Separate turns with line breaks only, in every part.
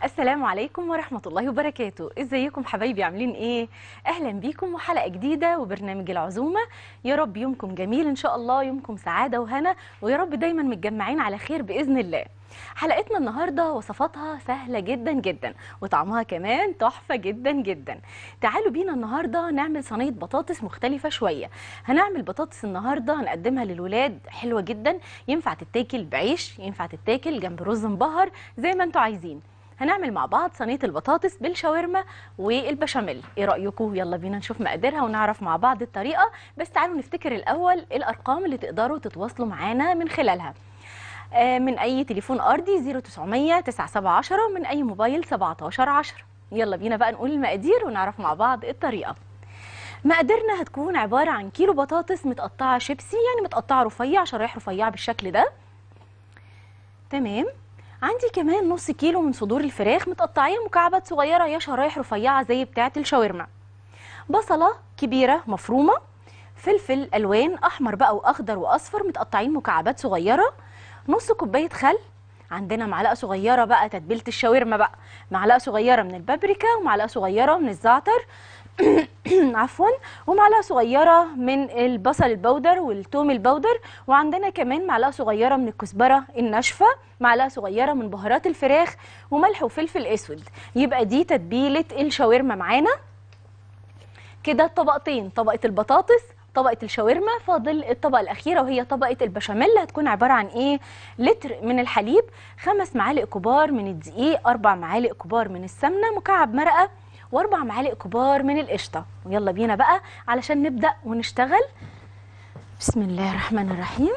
السلام عليكم ورحمة الله وبركاته ازيكم حبايبي عاملين ايه اهلا بيكم وحلقة جديدة وبرنامج العزومة يا رب يومكم جميل ان شاء الله يومكم سعادة وهنا ويا رب دايما متجمعين على خير بإذن الله حلقتنا النهاردة وصفاتها سهلة جدا جدا وطعمها كمان تحفة جدا جدا تعالوا بينا النهاردة نعمل صينية بطاطس مختلفة شوية هنعمل بطاطس النهاردة هنقدمها للولاد حلوة جدا ينفع تتاكل بعيش ينفع تتاكل جنب رز مبهر زي ما انتوا عايزين هنعمل مع بعض صينيه البطاطس بالشاورما والبشاميل ايه رايكم يلا بينا نشوف مقاديرها ونعرف مع بعض الطريقه بس تعالوا نفتكر الاول الارقام اللي تقدروا تتواصلوا معانا من خلالها آه، من اي تليفون ارضي 0900 9710 من اي موبايل 1710 يلا بينا بقى نقول المقادير ونعرف مع بعض الطريقه مقاديرنا هتكون عباره عن كيلو بطاطس متقطعه شيبسي يعني متقطعه رفيع شرايح رفيعه بالشكل ده تمام عندي كمان نص كيلو من صدور الفراخ متقطعين مكعبات صغيرة يا شرايح رفيعة زي بتاعة الشاورما بصلة كبيرة مفرومة فلفل ألوان أحمر بقى وأخضر وأصفر متقطعين مكعبات صغيرة نص كوباية خل عندنا معلقة صغيرة بقى تتبيلة الشاورما بقى معلقة صغيرة من البابريكا ومعلقة صغيرة من الزعتر عفوا ومعلقه صغيره من البصل البودر والثوم البودر وعندنا كمان معلقه صغيره من الكزبره الناشفه معلقه صغيره من بهارات الفراخ وملح وفلفل اسود يبقى دي تتبيله الشاورما معانا كده طبقتين طبقه البطاطس طبقه الشاورما فاضل الطبقه الاخيره وهي طبقه البشاميل هتكون عباره عن ايه لتر من الحليب خمس معالق كبار من الدقيق اربع معالق كبار من السمنه مكعب مرقه واربع معالق كبار من القشطه ويلا بينا بقى علشان نبدا ونشتغل بسم الله الرحمن الرحيم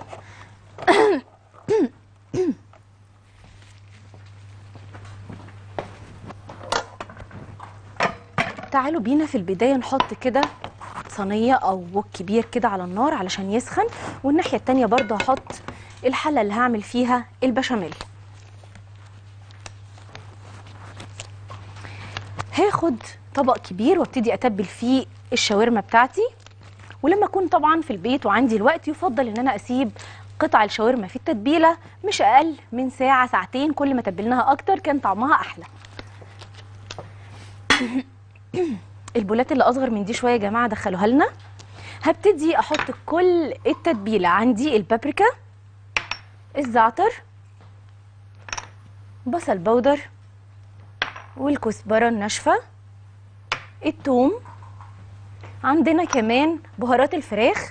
تعالوا بينا في البدايه نحط كده صينيه او وok كبير كده على النار علشان يسخن والناحيه التانيه برضو هحط الحله اللي هعمل فيها البشاميل هاخد طبق كبير وابتدي اتبل فيه الشاورما بتاعتي ولما اكون طبعا في البيت وعندي الوقت يفضل ان انا اسيب قطع الشاورما في التتبيله مش اقل من ساعه ساعتين كل ما تبلناها اكتر كان طعمها احلى البولات اللي اصغر من دي شويه يا جماعه دخلوها لنا هبتدي احط كل التتبيله عندي البابريكا الزعتر بصل بودر والكزبرة الناشفة الثوم عندنا كمان بهارات الفراخ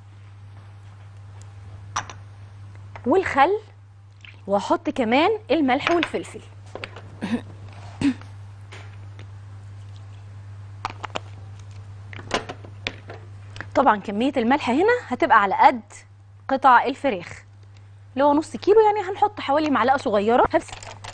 والخل واحط كمان الملح والفلفل طبعا كمية الملح هنا هتبقى على قد قطع الفراخ اللي هو نص كيلو يعني هنحط حوالي معلقة صغيرة هبس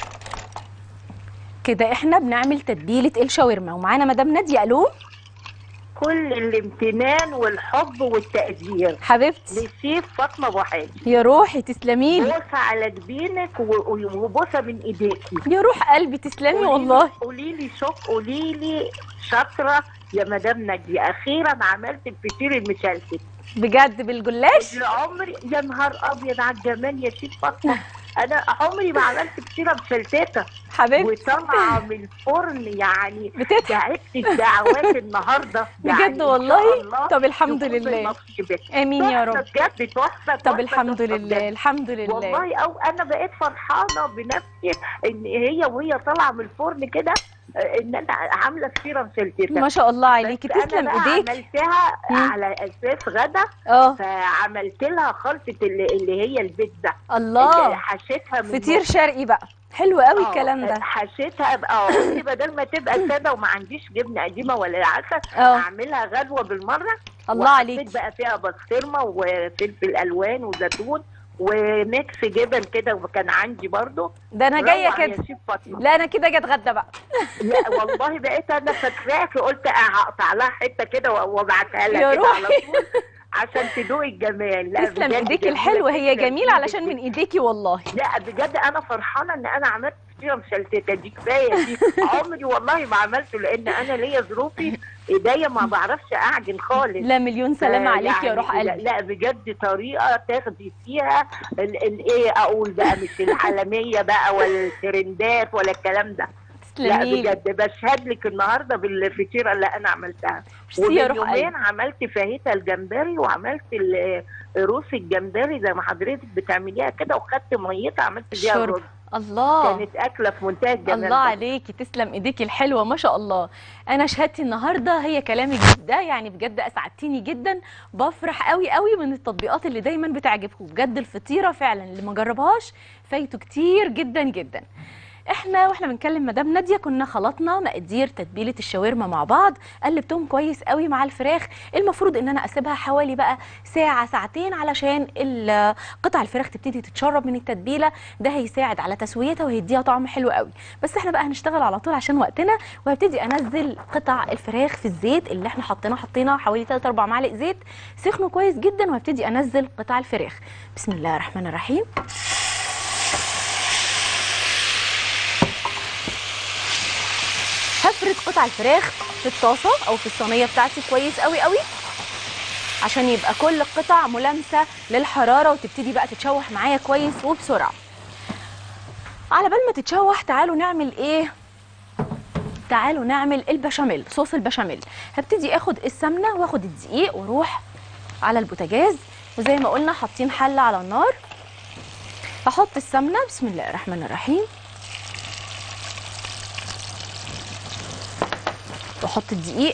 كده احنا بنعمل تتبيله الشاورما ومعانا مدام ناديه الو
كل الامتنان والحب والتقدير
حبيبتي
للشيف فاطمه ابو حاج
يا روحي تسلمي لي
بوسه على جبينك و- و- وبوسه من ايديكي
يا روح قلبي تسلمي والله
قولي لي شوف قولي لي شاطره يا مدام ناديه اخيرا عملت الفطير المشلتت
بجد بالجلاش
اللي عمري يا نهار ابيض على الجمال يا شيف فاطمه انا عمري ما عملت فطيره مشلتته
حبيبتي
وطالعه من الفرن يعني
بتضحك
دعيت الدعوات النهارده
بجد
يعني إن شاء
والله؟
الله
طب الحمد
يكون
لله.
بنصيبك.
امين يا
تحفة
رب
بجد تحفه
طب
تحفة،
الحمد
تحفة
لله
بجد.
الحمد لله
والله او انا بقيت فرحانه بنفسي ان هي وهي طالعه من الفرن كده آه، ان انا عامله فطيره مشلتته
ما شاء الله عليكي
بس أنا
تسلم
بقى
ايديك
عملتها
مم.
على اساس غدا
اه
فعملت لها خلطه اللي, اللي هي البيتزا اللي
الله
حشيتها من
فطير شرقي بقى حلو قوي
آه،
الكلام ده
حشيتها بقى اه قلت بدل ما تبقى ساده وما عنديش جبنه قديمه ولا عسل
اه
اعملها غدوه بالمره
الله
وحطيت
عليكي
بقى فيها بسطرمه وفلفل الوان وزيتون وميكس جبن كده وكان عندي برضو
ده انا جايه
روعة يا
كده
شيف فاطمه
لا انا كده جت غدا بقى
لا والله بقيت انا فاكراك قلت هقطع لها حته كده وابعتها
يا
لها كده
روحي.
على طول عشان تدوقي الجمال لا
تسلم
بجد
ايديك
جميلة
الحلوه هي
جداً
جميله
جداً
علشان من
جداً.
ايديكي والله
لا بجد انا فرحانه ان انا عملت فطيره مشلتته دي كفايه دي عمري والله ما عملته لان انا ليا ظروفي ايديا ما بعرفش اعجن خالص
لا مليون سلامه
آه،
عليك يا
يعني
روح
لا,
قلبي
لا بجد طريقه تاخدي فيها ال- ال- ايه اقول بقى مش العالميه بقى ولا الترندات ولا الكلام ده لا
تسلمي لي
بجد بشهد لك النهارده بالفطيره اللي انا عملتها
ميرسي يا
ومن
روح
يومين
قلبي
عملت فاهيتا الجمبري وعملت ال- روس الجمبري زي ما حضرتك بتعمليها كده وخدت ميتها عملت بيها
الشرب.
الرز
الله
كانت اكله في منتهى الجمال
الله
بقى.
عليكي تسلم ايديكي الحلوه ما شاء الله انا شهادتي النهارده هي كلامك ده يعني بجد اسعدتيني جدا بفرح قوي قوي من التطبيقات اللي دايما بتعجبكم بجد الفطيره فعلا اللي ما جربهاش فايته كتير جدا جدا احنا واحنا بنكلم مدام ناديه كنا خلطنا مقادير تتبيله الشاورما مع بعض قلبتهم كويس قوي مع الفراخ المفروض ان انا اسيبها حوالي بقى ساعه ساعتين علشان ال- قطع الفراخ تبتدي تتشرب من التتبيله ده هيساعد على تسويتها وهيديها طعم حلو قوي بس احنا بقى هنشتغل على طول عشان وقتنا وهبتدي انزل قطع الفراخ في الزيت اللي احنا حطيناه حطينا حوالي 3 4 معالق زيت سخنوا كويس جدا وهبتدي انزل قطع الفراخ بسم الله الرحمن الرحيم هفرد قطع الفراخ في الطاسه او في الصينيه بتاعتي كويس قوي قوي عشان يبقى كل القطع ملامسه للحراره وتبتدي بقى تتشوح معايا كويس وبسرعه على بال ما تتشوح تعالوا نعمل ايه تعالوا نعمل البشاميل صوص البشاميل هبتدي اخد السمنه واخد الدقيق واروح على البوتاجاز وزي ما قلنا حاطين حله على النار هحط السمنه بسم الله الرحمن الرحيم واحط الدقيق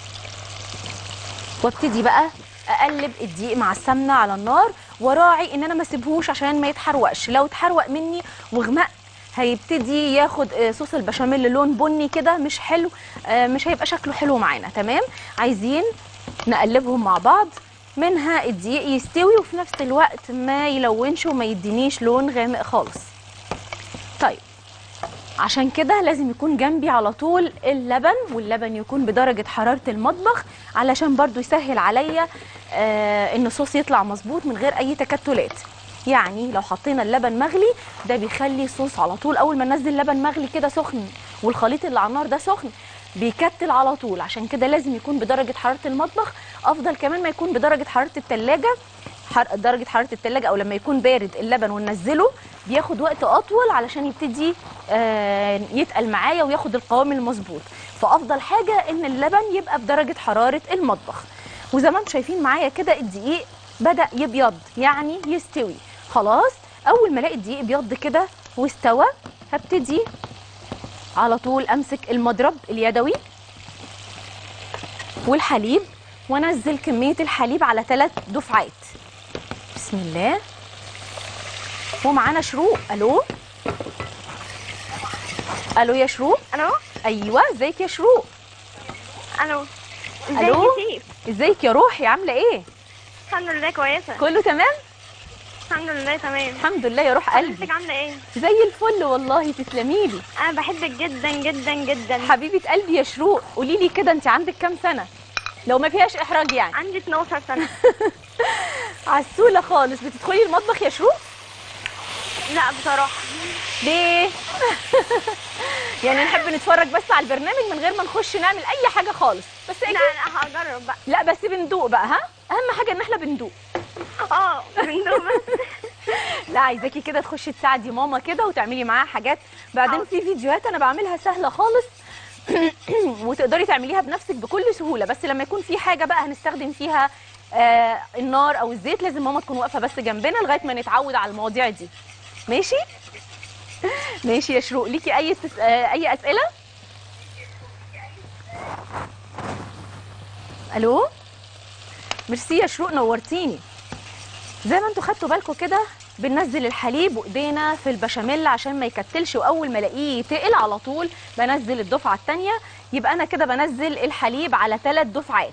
وابتدي بقى اقلب الدقيق مع السمنه على النار وراعي ان انا ما اسيبهوش عشان ما يتحرقش لو اتحرق مني وغمق هيبتدي ياخد آه، صوص البشاميل لون بني كده مش حلو آه، مش هيبقى شكله حلو معانا تمام عايزين نقلبهم مع بعض منها الدقيق يستوي وفي نفس الوقت ما يلونش وما يدينيش لون غامق خالص طيب عشان كده لازم يكون جنبي على طول اللبن واللبن يكون بدرجة حرارة المطبخ علشان برضو يسهل عليا آه ان الصوص يطلع مظبوط من غير اي تكتلات يعني لو حطينا اللبن مغلي ده بيخلي الصوص على طول اول ما ننزل لبن مغلي كده سخن والخليط اللي على النار ده سخن بيكتل على طول عشان كده لازم يكون بدرجة حرارة المطبخ افضل كمان ما يكون بدرجة حرارة التلاجة حر... درجة حرارة التلاجة او لما يكون بارد اللبن وننزله بياخد وقت اطول علشان يبتدي آه يتقل معايا وياخد القوام المظبوط فافضل حاجة ان اللبن يبقى بدرجة حرارة المطبخ وزي ما انتم شايفين معايا كده الدقيق بدأ يبيض يعني يستوي خلاص اول ما الاقي الدقيق بيض كده واستوى هبتدي على طول امسك المضرب اليدوي والحليب وانزل كميه الحليب على ثلاث دفعات بسم الله ومعانا شروق الو الو يا شروق
الو
ايوه ازيك يا شروق
الو ازيك
ألو؟
يا سيف
ازيك يا روحي عامله ايه
الحمد لله كويسه
كله تمام
الحمد لله تمام
الحمد لله يا روح قلبي
حضرتك عامله ايه
زي الفل والله تسلمي لي
انا بحبك جدا جدا جدا
حبيبه قلبي يا شروق قولي لي كده انت عندك كام سنه لو ما فيهاش احراج يعني
عندي 12 سنه
عسوله خالص بتدخلي المطبخ يا شروق
لا بصراحه
ليه يعني نحب نتفرج بس على البرنامج من غير ما نخش نعمل اي حاجه خالص بس
لا
أكيد
لا هجرب بقى
لا بس بندوق بقى ها اهم حاجه ان احنا بندوق
اه من دول بس
لا عايزاكي كده تخشي تساعدي ماما كده وتعملي معاها حاجات بعدين
حاضر.
في فيديوهات انا بعملها سهله خالص وتقدري تعمليها بنفسك بكل سهوله بس لما يكون في حاجه بقى هنستخدم فيها آه النار او الزيت لازم ماما تكون واقفه بس جنبنا لغايه ما نتعود على المواضيع دي ماشي ماشي يا شروق ليكي اي تس... آه اي اسئله الو ميرسي يا شروق نورتيني زي ما انتوا خدتوا بالكم كده بننزل الحليب وايدينا في البشاميل عشان ما يكتلش واول ما الاقيه يتقل على طول بنزل الدفعه الثانيه يبقى انا كده بنزل الحليب على ثلاث دفعات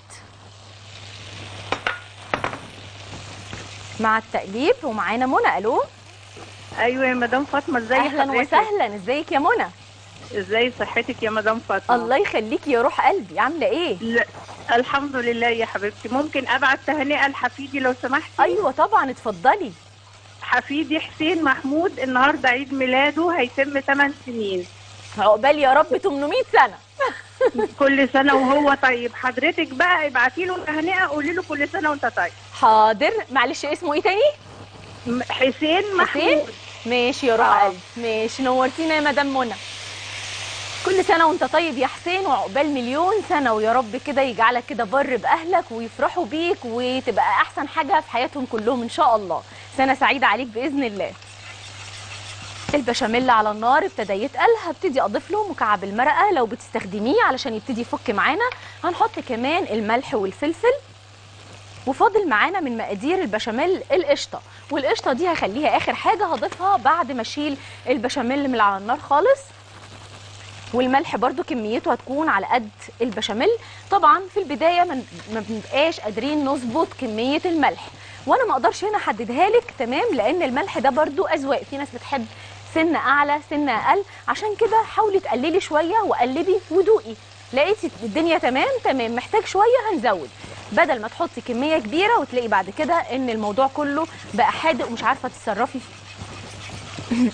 مع التقليب ومعانا منى الو
ايوه يا مدام فاطمه ازي
اهلا
حضرتك؟
وسهلا ازيك يا منى
ازاي صحتك يا مدام فاطمه
الله يخليكي يا روح قلبي عامله ايه
لا الحمد لله يا حبيبتي ممكن ابعت تهنئه لحفيدي لو سمحتي
ايوه طبعا اتفضلي
حفيدي حسين محمود النهارده عيد ميلاده هيتم 8 سنين
عقبال يا رب 800 سنه
كل سنه وهو طيب حضرتك بقى ابعتي له تهنئه قولي له كل سنه وانت طيب
حاضر معلش اسمه ايه تاني
م- حسين
حسين
محمود
ماشي يا روح
آه.
قلبي ماشي نورتينا يا مدام منى كل كل سنه وانت طيب يا حسين وعقبال مليون سنه ويا رب كده يجعلك كده بر باهلك ويفرحوا بيك وتبقى احسن حاجه في حياتهم كلهم ان شاء الله سنه سعيده عليك باذن الله البشاميل على النار ابتدى يتقل هبتدي اضيف له مكعب المرقه لو بتستخدميه علشان يبتدي يفك معانا هنحط كمان الملح والفلفل وفاضل معانا من مقادير البشاميل القشطه والقشطه دي هخليها اخر حاجه هضيفها بعد ما اشيل البشاميل من على النار خالص والملح برضو كميته هتكون على قد البشاميل طبعا في البدايه ما ما بنبقاش قادرين نظبط كميه الملح وانا ما اقدرش هنا احددها لك تمام لان الملح ده برضو اذواق في ناس بتحب سنه اعلى سنه اقل عشان كده حاولي تقللي شويه وقلبي ودوقي لقيتي الدنيا تمام تمام محتاج شويه هنزود بدل ما تحطي كميه كبيره وتلاقي بعد كده ان الموضوع كله بقى حادق ومش عارفه تتصرفي فيه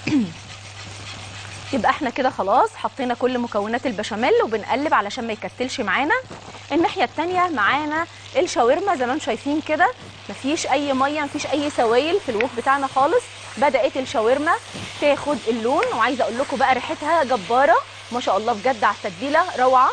يبقى احنا كده خلاص حطينا كل مكونات البشاميل وبنقلب علشان ما يكتلش معانا الناحيه التانية معانا الشاورما زي ما انتم شايفين كده مفيش اي ميه مفيش اي سوائل في الوك بتاعنا خالص بدات الشاورما تاخد اللون وعايزه اقول لكم بقى ريحتها جباره ما شاء الله بجد على التتبيله روعه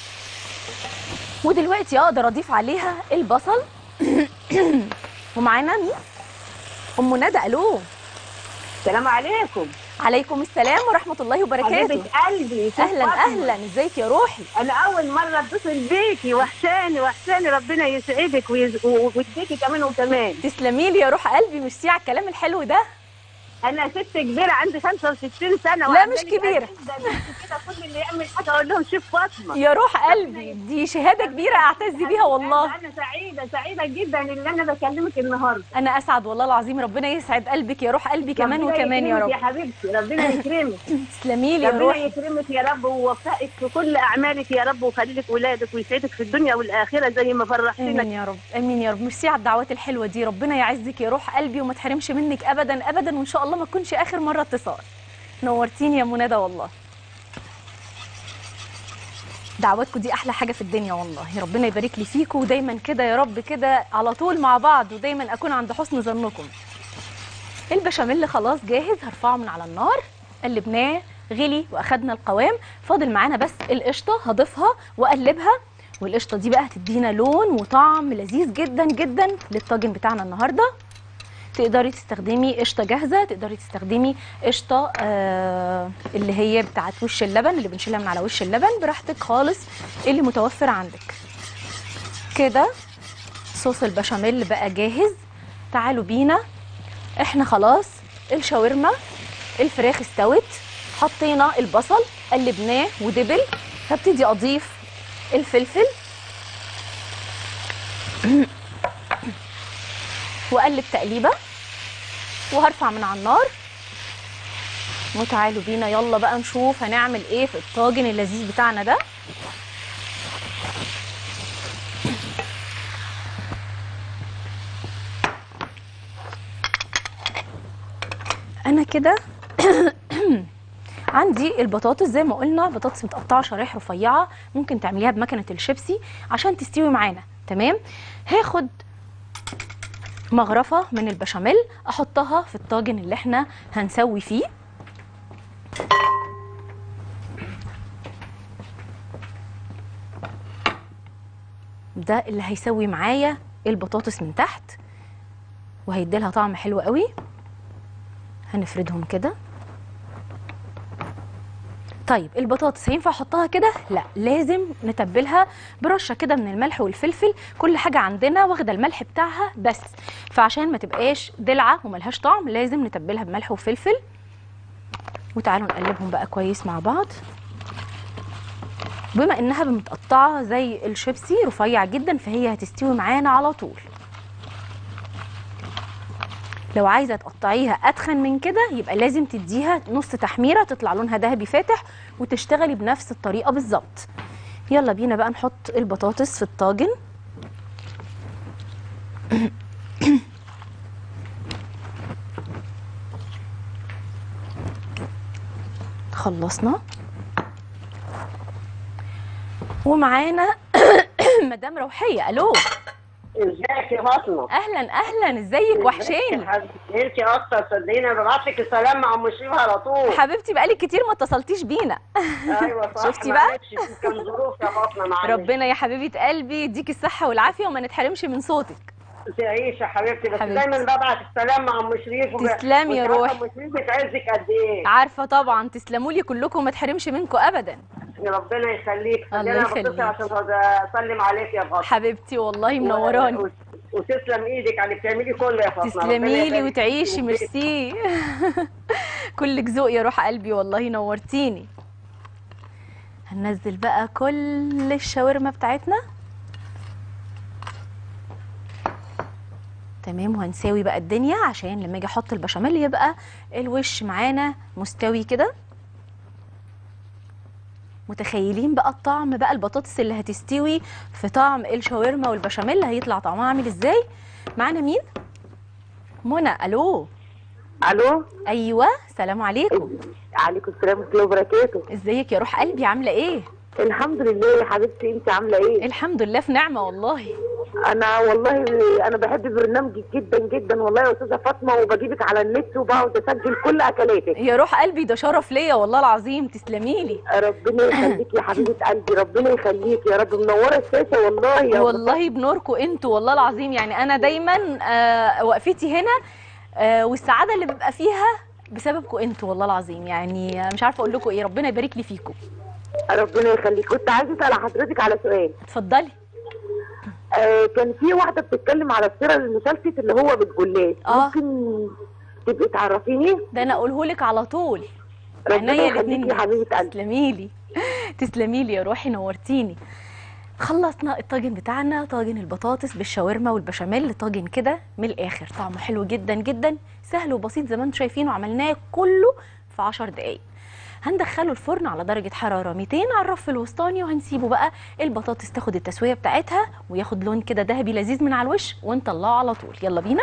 ودلوقتي اقدر اضيف عليها البصل ومعانا مين ام ندى الو
السلام عليكم
عليكم السلام ورحمه الله وبركاته
حبيبة قلبي ست
اهلا
فاطمة.
اهلا ازيك يا روحي
انا اول مره اتصل بيكي وحشاني وحشاني ربنا يسعدك ويز- و- ويديكي كمان وكمان
تسلمي لي يا روح قلبي ميرسي على الكلام الحلو ده
انا ست كبيره عندي 65 سنه
لا،
وعمالة
مش كبيرة.
جدا. كده كل اللي يعمل حاجه اقول لهم شوف فاطمه
يا روح قلبي دي شهاده كبيره اعتز بيها والله
انا سعيده سعيده جدا ان انا بكلمك النهارده
انا اسعد والله العظيم ربنا يسعد قلبك يا روح قلبي كمان
ربنا
وكمان يا
يكرمك
ري
يا حبيبتي ربنا يكرمك
تسلمي لي يا
ربنا
روح
يكرمك يا رب ويوفقك في كل اعمالك يا رب ويخلي لك ولادك ويسعدك في الدنيا والاخره زي ما فرحتينا
امين يا رب امين يا رب ميرسي على الدعوات الحلوه دي ربنا يعزك يا روح قلبي وما تحرمش منك ابدا ابدا وان شاء الله ما تكونش اخر مره اتصال نورتيني يا منى والله دعواتكم دي احلى حاجه في الدنيا والله ربنا يبارك لي فيكم ودايما كده يا رب كده على طول مع بعض ودايما اكون عند حسن ظنكم البشاميل خلاص جاهز هرفعه من على النار قلبناه غلي واخدنا القوام فاضل معانا بس القشطه هضيفها واقلبها والقشطه دي بقى هتدينا لون وطعم لذيذ جدا جدا للطاجن بتاعنا النهارده تقدري تستخدمي قشطه جاهزه تقدري تستخدمي قشطه آه اللي هي بتاعت وش اللبن اللي بنشيلها من على وش اللبن براحتك خالص اللي متوفر عندك كده صوص البشاميل بقى جاهز تعالوا بينا احنا خلاص الشاورما الفراخ استوت حطينا البصل قلبناه ودبل هبتدي اضيف الفلفل واقلب تقليبه وهرفع من على النار وتعالوا بينا يلا بقى نشوف هنعمل ايه في الطاجن اللذيذ بتاعنا ده انا كده عندي البطاطس زي ما قلنا بطاطس متقطعه شرايح رفيعه ممكن تعمليها بمكنه الشيبسي عشان تستوي معانا تمام هاخد مغرفه من البشاميل احطها في الطاجن اللي احنا هنسوي فيه ده اللي هيسوي معايا البطاطس من تحت وهيديلها طعم حلو قوي هنفردهم كده طيب البطاطس هينفع احطها كده لا لازم نتبلها برشه كده من الملح والفلفل كل حاجه عندنا واخده الملح بتاعها بس فعشان ما تبقاش دلعه وملهاش طعم لازم نتبلها بملح وفلفل وتعالوا نقلبهم بقى كويس مع بعض بما انها متقطعه زي الشيبسي رفيع جدا فهي هتستوي معانا على طول لو عايزه تقطعيها اتخن من كده يبقى لازم تديها نص تحميره تطلع لونها ذهبي فاتح وتشتغلي بنفس الطريقه بالظبط يلا بينا بقى نحط البطاطس في الطاجن خلصنا ومعانا مدام روحيه الو
ازيك يا فاطمه
اهلا اهلا ازيك وحشاني
انت اكتر صدقيني انا ببعت لك السلام مع ام شريف على طول
حبيبتي بقالي كتير ما اتصلتيش بينا
ايوه صح
شفتي بقى؟
معلش، كان ظروف يا فاطمه معلش
ربنا يا حبيبه قلبي يديكي الصحه والعافيه وما نتحرمش من صوتك
تعيش يا حبيبتي بس
حبيبتي.
دايما ببعت السلام مع ام شريف وب-
تسلمي يا
وأنت
روحي.
عارفة ام شريف بتعزك قد ايه
عارفه طبعا تسلموا لي كلكم ما تحرمش منكم ابدا
يا ربنا يخليك
الله
انا
يخليك.
بتصل عشان اسلم عليك يا فاطمه
حبيبتي والله منوراني
و- وتسلم ايدك على اللي بتعملي كله يا فاطمه ربنا
تسلمي لي
يبارك
وتعيشي
فيك.
ميرسي كلك ذوق يا روح قلبي والله نورتيني هننزل بقى كل الشاورما بتاعتنا تمام وهنساوي بقى الدنيا عشان لما اجي احط البشاميل يبقى الوش معانا مستوي كده متخيلين بقى الطعم بقى البطاطس اللي هتستوي في طعم الشاورما والبشاميل هيطلع طعمها عامل ازاي معانا مين منى الو
الو
ايوه سلام عليكم
عليكم السلام ورحمه الله وبركاته
ازيك يا روح قلبي عامله ايه
الحمد لله يا حبيبتي انت عامله ايه
الحمد لله في نعمه والله
انا والله انا بحب برنامجك جدا جدا والله يا استاذه فاطمه وبجيبك على النت وبقعد اسجل كل اكلاتك
يا روح قلبي ده شرف ليا والله العظيم تسلمي لي
ربنا يخليك يا حبيبه قلبي ربنا يخليك يا رب منوره الشاشه والله يا
والله بنوركم انتوا والله العظيم يعني انا دايما آه وقفتي هنا آه والسعاده اللي ببقى فيها بسببكم انتوا والله العظيم يعني مش عارفه اقول لكم ايه ربنا يبارك لي فيكم
ربنا يخليك كنت عايزه اسال حضرتك على سؤال
اتفضلي
آه كان في واحده بتتكلم على السيره المشلتت اللي هو بالجلاش
آه.
ممكن تبقي تعرفيني
ده انا اقوله لك على طول
ربنا
عينيا
يخليكي
الاثنين
يا حبيبه قلبي
تسلمي لي تسلمي لي يا روحي نورتيني خلصنا الطاجن بتاعنا طاجن البطاطس بالشاورما والبشاميل طاجن كده من الاخر طعمه حلو جدا جدا سهل وبسيط زي ما انتم شايفين وعملناه كله في 10 دقايق هندخله الفرن على درجة حرارة 200 على الرف الوسطاني وهنسيبه بقى البطاطس تاخد التسوية بتاعتها وياخد لون كده ذهبي لذيذ من على الوش ونطلعه على طول يلا بينا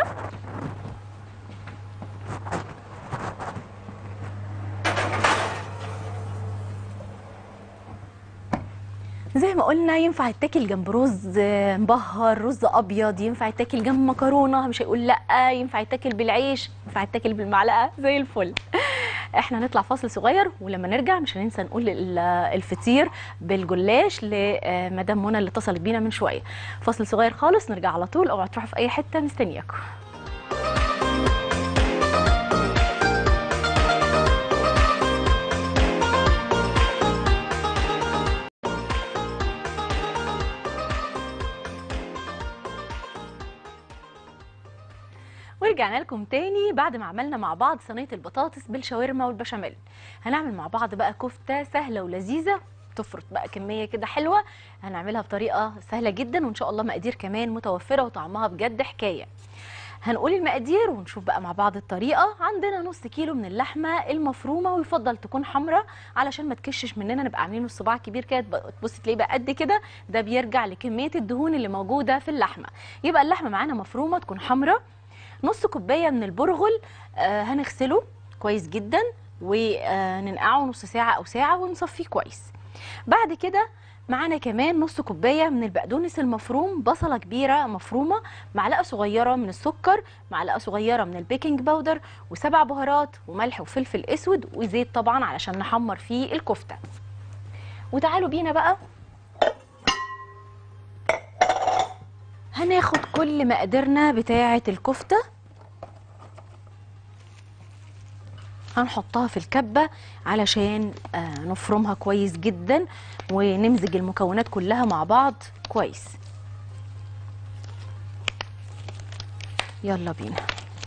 زي ما قلنا ينفع يتاكل جنب رز مبهر رز ابيض ينفع يتاكل جنب مكرونه مش هيقول لا ينفع يتاكل بالعيش ينفع يتاكل بالمعلقه زي الفل احنا هنطلع فاصل صغير ولما نرجع مش هننسى نقول ال- الفطير بالجلاش لمدام منى اللي اتصلت بينا من شويه فاصل صغير خالص نرجع على طول اوعوا تروحوا في اي حته مستنياكم ورجعنا لكم تاني بعد ما عملنا مع بعض صينيه البطاطس بالشاورما والبشاميل هنعمل مع بعض بقى كفته سهله ولذيذه تفرط بقى كميه كده حلوه هنعملها بطريقه سهله جدا وان شاء الله مقادير كمان متوفره وطعمها بجد حكايه هنقول المقادير ونشوف بقى مع بعض الطريقه عندنا نص كيلو من اللحمه المفرومه ويفضل تكون حمراء علشان ما تكشش مننا نبقى عاملين الصباع كبير كده تبقى- تبص تلاقيه بقى قد كده ده بيرجع لكميه الدهون اللي موجوده في اللحمه يبقى اللحمه معانا مفرومه تكون حمراء نص كوبايه من البرغل آه هنغسله كويس جدا وننقعه نص ساعه او ساعه ونصفيه كويس بعد كده معانا كمان نص كوبايه من البقدونس المفروم بصله كبيره مفرومه معلقه صغيره من السكر معلقه صغيره من البيكنج باودر وسبع بهارات وملح وفلفل اسود وزيت طبعا علشان نحمر فيه الكفته وتعالوا بينا بقى هناخد كل مقاديرنا بتاعه الكفته هنحطها في الكبة علشان آه، نفرمها كويس جدا ونمزج المكونات كلها مع بعض كويس يلا بينا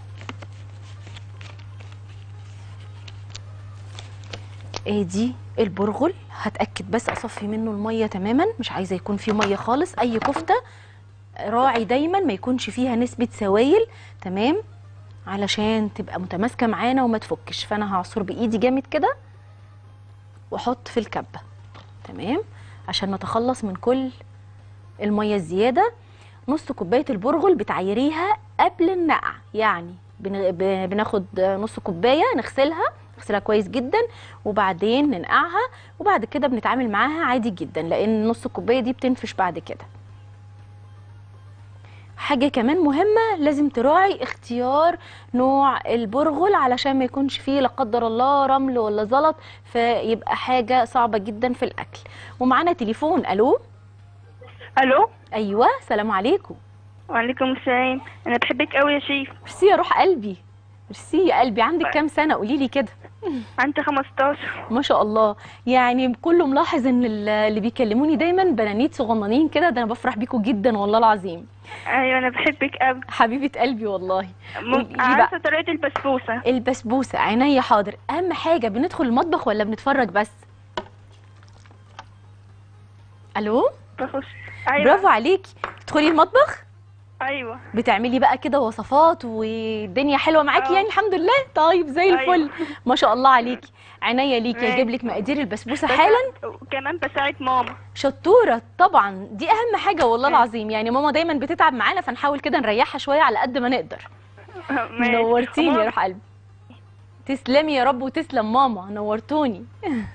ادي البرغل هتاكد بس اصفي منه الميه تماما مش عايزه يكون فيه ميه خالص اي كفته راعي دايما ما يكونش فيها نسبه سوائل تمام علشان تبقى متماسكه معانا وما تفكش فانا هعصر بايدي جامد كده واحط في الكبه تمام عشان نتخلص من كل الميه الزياده نص كوبايه البرغل بتعيريها قبل النقع يعني بن- ب- بناخد نص كوبايه نغسلها نغسلها كويس جدا وبعدين ننقعها وبعد كده بنتعامل معاها عادي جدا لان نص الكوبايه دي بتنفش بعد كده حاجة كمان مهمة لازم تراعي اختيار نوع البرغل علشان ما يكونش فيه لا قدر الله رمل ولا زلط فيبقى حاجة صعبة جدا في الأكل ومعانا تليفون ألو
الو
أيوة سلام عليكم
وعليكم السلام انا بحبك قوي يا شيف
ميرسي يا روح قلبي ميرسي يا قلبي عندك كام سنة قولي لي كده
عندي 15
ما شاء الله يعني كله ملاحظ ان ال- اللي بيكلموني دايما بنانيت صغننين كده ده انا بفرح بيكم جدا والله العظيم
ايوه انا بحبك قوي
حبيبة قلبي والله قولي
م-
لي بقى.
عارفه طريقه البسبوسه
البسبوسة عينيا حاضر اهم حاجة بندخل المطبخ ولا بنتفرج بس الو
بخش ايوه
برافو عليكي تدخلي المطبخ
ايوه
بتعملي بقى كده وصفات والدنيا حلوه معاكي
آه.
يعني الحمد لله طيب زي الفل
أيوة.
ما شاء الله عليكي عينيا ليكي
ماشي.
اجيب لك مقادير البسبوسه
بس-
حالا
وكمان بساعد ماما
شطوره طبعا دي اهم حاجه والله
ماشي.
العظيم يعني ماما دايما بتتعب معانا فنحاول كده نريحها شويه على قد ما نقدر
ماشي.
نورتيني يا
وماما-
روح قلبي تسلمي يا رب وتسلم ماما نورتوني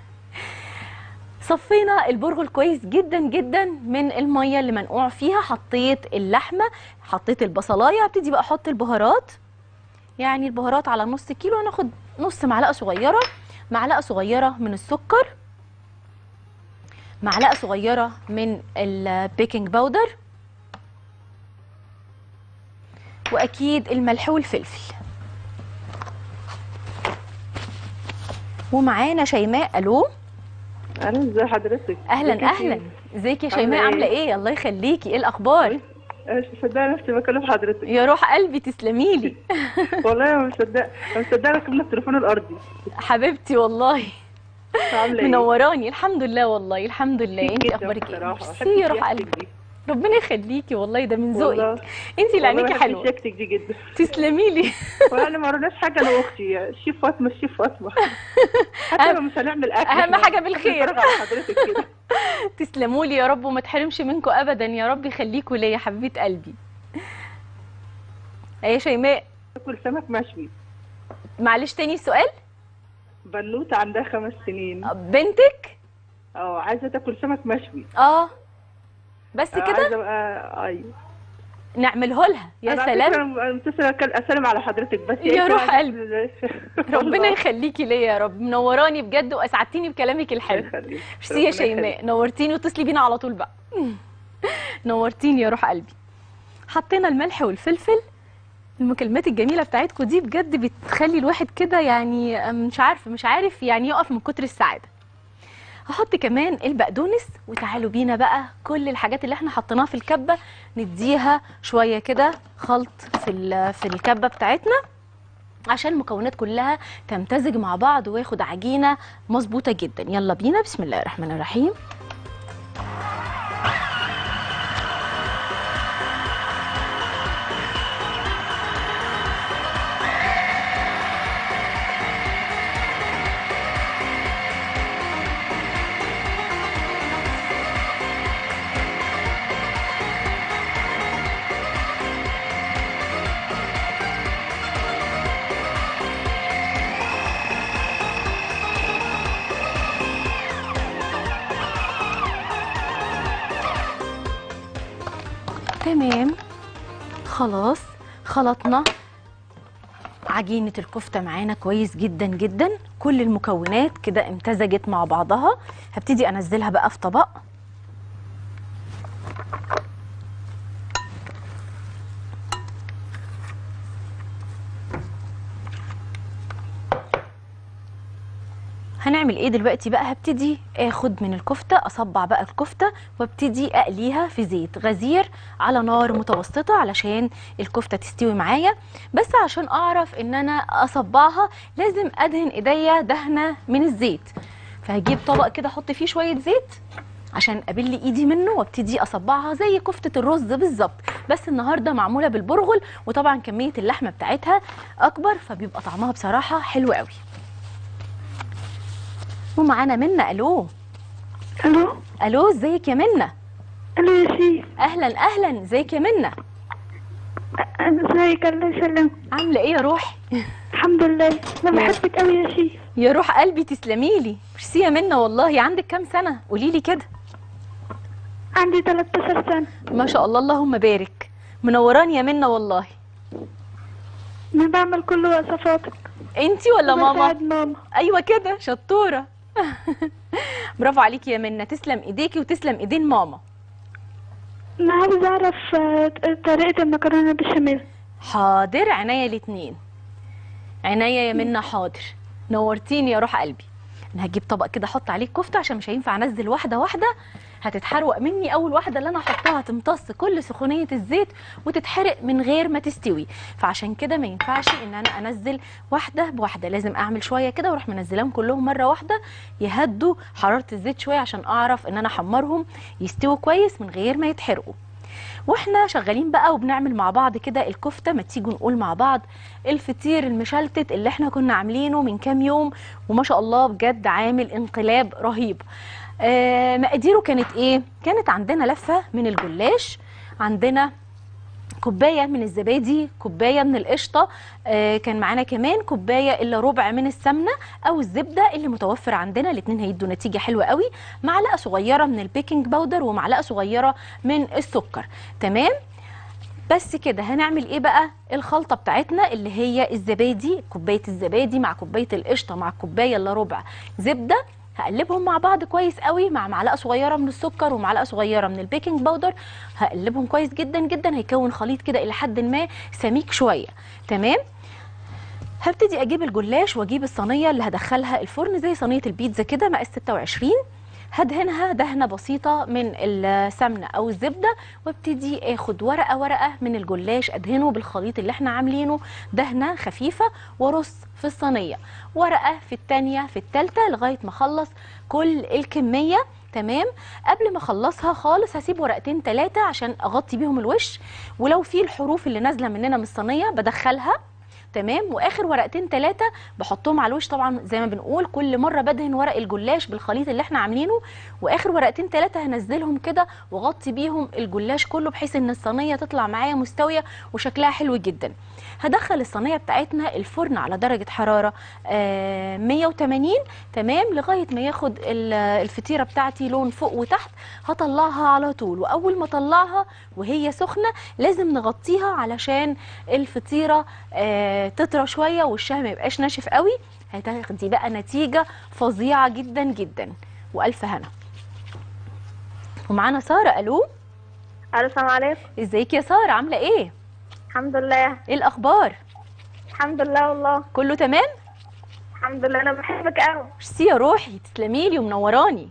صفينا البرغل كويس جدا جدا من الميه اللي منقوع فيها حطيت اللحمه حطيت البصلايه هبتدي بقى احط البهارات يعني البهارات على نص كيلو هناخد نص معلقه صغيره معلقه صغيره من السكر معلقه صغيره من البيكنج باودر واكيد الملح والفلفل ومعانا شيماء الو
اهلا ازي حضرتك
اهلا
ازيك يا
اهلا
شيخ؟
ازيك يا
عاملة
شيماء
ايه؟
عامله ايه الله يخليكي ايه الاخبار
أنا مش مصدقه نفسي بكلم حضرتك
يا روح قلبي تسلمي لي
والله انا مش مصدقه انا مصدقه ركبنا التليفون الارضي
حبيبتي والله
عامله ايه
منوراني الحمد لله والله الحمد لله
شيك
انت
جداً
اخبارك ايه
بصراحة.
ميرسي
شكلك
يا روح
شياكتك
قلبي
دي.
ربنا يخليكي والله ده من
والله
ذوقك انت اللي عينيكي
والله بحب
حلوه
شياكتك دي جدا
تسلمي لي
وانا ما ورناش حاجه انا واختي الشيف فاطمه الشيف فاطمه حتى
أهم-
لو مش هنعمل اكل
أهم
إحنا
حاجة بالخير.
بنتفرج على حضرتك كده
تسلموا لي يا رب وما تحرمش منكم ابدا يا رب يخليكوا ليا حبيبه قلبي ايه يا شيماء
تاكل سمك مشوي
معلش تاني السؤال
بنوته عندها خمس سنين
بنتك
اه عايزه تاكل سمك مشوي
اه بس
آه،
كده
عايزه بقى ايوه
نعمله لها يا
أنا على
سلام
فكرة أنا متصله أكل- اسلم على حضرتك بس
يا
إنت
روح
عايزة-
قلبي. ربنا
والله.
يخليكي ليا يا رب منوراني بجد واسعدتيني بكلامك الحلو
الله يخليك.
ميرسي يا
ربنا
شيماء نورتيني واتصلي بينا على طول بقى نورتيني يا روح قلبي حطينا الملح والفلفل المكالمات الجميله بتاعتكم دي بجد بتخلي الواحد كده يعني مش عارفه مش عارف يعني يقف من كتر السعاده هحط كمان البقدونس وتعالوا بينا بقى كل الحاجات اللي احنا حطيناها في الكبه نديها شويه كده خلط في ال- في الكبه بتاعتنا عشان المكونات كلها تمتزج مع بعض وياخد عجينه مظبوطه جدا يلا بينا بسم الله الرحمن الرحيم تمام خلاص خلطنا عجينة الكفتة معانا كويس جدا جدا كل المكونات كده امتزجت مع بعضها هبتدي انزلها بقى في طبق هنعمل ايه دلوقتي بقى هبتدي اخد من الكفته اصبع بقى الكفته وابتدي اقليها في زيت غزير على نار متوسطه علشان الكفته تستوي معايا بس عشان اعرف ان انا اصبعها لازم ادهن ايديا دهنه من الزيت فهجيب طبق كده احط فيه شويه زيت عشان ابل ايدي منه وابتدي اصبعها زي كفته الرز بالظبط بس النهارده معموله بالبرغل وطبعا كميه اللحمه بتاعتها اكبر فبيبقى طعمها بصراحه حلو قوي ومعانا منى الو
الو
الو ازيك يا منى
الو يا شيف
اهلا اهلا ازيك يا منى
ازيك الله يسلمك
عامله ايه يا روحي
الحمد لله انا
يا-
بحبك قوي يا شيف
يا روح قلبي تسلمي لي ميرسي يا منى والله عندك كام سنه قولي لي كده
عندي 13 سنه
ما شاء الله اللهم بارك منوراني يا منى والله
انا بعمل كل وصفاتك
انتي ولا ماما
بساعد ماما
ايوه كده شطوره برافو عليكي يا منى تسلم ايديكي وتسلم ايدين ماما
انا عاوز اعرف آه، طريقة المكرونة بالبشاميل
حاضر عينيا الاتنين عينيا يا منى حاضر نورتيني يا روح قلبي انا هجيب طبق كده احط عليه الكفته عشان مش هينفع انزل واحده واحده هتتحروق مني اول واحده اللي انا احطها تمتص كل سخونيه الزيت وتتحرق من غير ما تستوي فعشان كده ما ينفعش ان انا انزل واحده بواحده لازم اعمل شويه كده واروح منزلاهم كلهم مره واحده يهدوا حراره الزيت شويه عشان اعرف ان انا احمرهم يستووا كويس من غير ما يتحرقوا واحنا شغالين بقى وبنعمل مع بعض كده الكفته ما تيجوا نقول مع بعض الفطير المشلتت اللي احنا كنا عاملينه من كام يوم وما شاء الله بجد عامل انقلاب رهيب آه مقاديره كانت ايه كانت عندنا لفه من الجلاش عندنا كوبايه من الزبادي كوبايه من القشطه آه كان معانا كمان كوبايه الا ربع من السمنه او الزبده اللي متوفر عندنا الاثنين هيدوا نتيجه حلوه قوي معلقه صغيره من البيكنج باودر ومعلقه صغيره من السكر تمام بس كده هنعمل ايه بقى الخلطه بتاعتنا اللي هي الزبادي كوبايه الزبادي مع كوبايه القشطه مع كوبايه الا ربع زبده هقلبهم مع بعض كويس قوي مع معلقه صغيره من السكر ومعلقه صغيره من البيكنج باودر هقلبهم كويس جدا جدا هيكون خليط كده الى حد ما سميك شويه تمام هبتدي اجيب الجلاش واجيب الصينيه اللي هدخلها الفرن زي صينيه البيتزا كده مقاس 26 هدهنها دهنه بسيطه من السمنه او الزبده وابتدي اخد ورقه ورقه من الجلاش ادهنه بالخليط اللي احنا عاملينه دهنه خفيفه وارص في الصينيه ورقه في الثانيه في الثالثه لغايه ما اخلص كل الكميه تمام قبل ما اخلصها خالص هسيب ورقتين ثلاثه عشان اغطي بيهم الوش ولو في الحروف اللي نازله مننا من الصينيه بدخلها تمام واخر ورقتين ثلاثه بحطهم على الوش طبعا زي ما بنقول كل مره بدهن ورق الجلاش بالخليط اللي احنا عاملينه واخر ورقتين ثلاثه هنزلهم كده واغطي بيهم الجلاش كله بحيث ان الصينيه تطلع معايا مستويه وشكلها حلو جدا هدخل الصينيه بتاعتنا الفرن على درجه حراره آه 180 تمام لغايه ما ياخد ال- الفطيره بتاعتي لون فوق وتحت هطلعها على طول واول ما اطلعها وهي سخنه لازم نغطيها علشان الفطيره آه تطرى شويه وشها ما يبقاش ناشف قوي هتاخدي بقى نتيجه فظيعه جدا جدا والف هنا ومعانا ساره الو
الو السلام عليكم
ازيك يا ساره عامله ايه
الحمد لله
ايه الاخبار
الحمد لله والله
كله تمام
الحمد لله انا بحبك قوي
ميرسي يا روحي تسلمي لي ومنوراني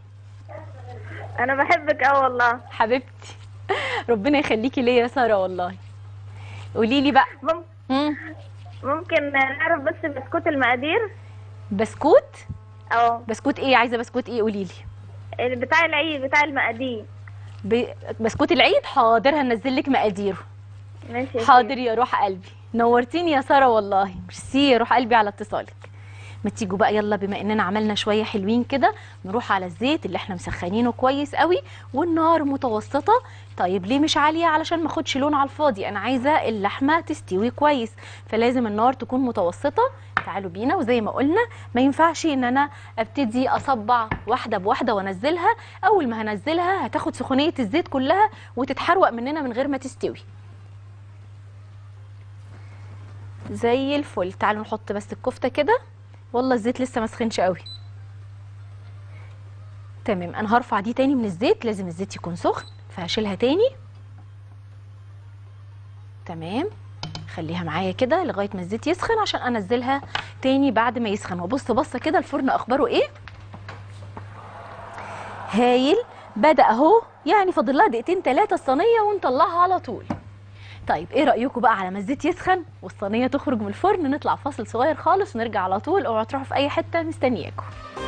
انا بحبك قوي والله
حبيبتي ربنا يخليكي ليا يا ساره والله قولي لي بقى
مم-
مم.
ممكن نعرف بس بسكوت المقادير
بسكوت
اه
بسكوت ايه عايزه بسكوت ايه قولي لي
بتاع العيد بتاع المقادير
ب... بسكوت العيد حاضر هنزل لك مقاديره
ماشي يا
حاضر يا روح قلبي نورتيني يا ساره والله ميرسي يا روح قلبي على اتصالك ما تيجوا بقى يلا بما اننا عملنا شويه حلوين كده نروح على الزيت اللي احنا مسخنينه كويس قوي والنار متوسطه طيب ليه مش عاليه علشان ما اخدش لون على الفاضي انا عايزه اللحمه تستوي كويس فلازم النار تكون متوسطه تعالوا بينا وزي ما قلنا ما ينفعش ان انا ابتدي اصبع واحده بواحده وانزلها اول ما هنزلها هتاخد سخونيه الزيت كلها وتتحروق مننا من غير ما تستوي زي الفل تعالوا نحط بس الكفته كده والله الزيت لسه ما سخنش قوي تمام انا هرفع دي تاني من الزيت لازم الزيت يكون سخن فهشيلها تاني تمام خليها معايا كده لغايه ما الزيت يسخن عشان انزلها تاني بعد ما يسخن وبص بصه كده الفرن اخباره ايه هايل بدا اهو يعني فاضل لها دقيقتين ثلاثه الصينيه ونطلعها على طول طيب ايه رايكم بقى على ما الزيت يسخن والصينيه تخرج من الفرن نطلع فاصل صغير خالص ونرجع على طول اوعوا تروحوا في اي حته مستنياكم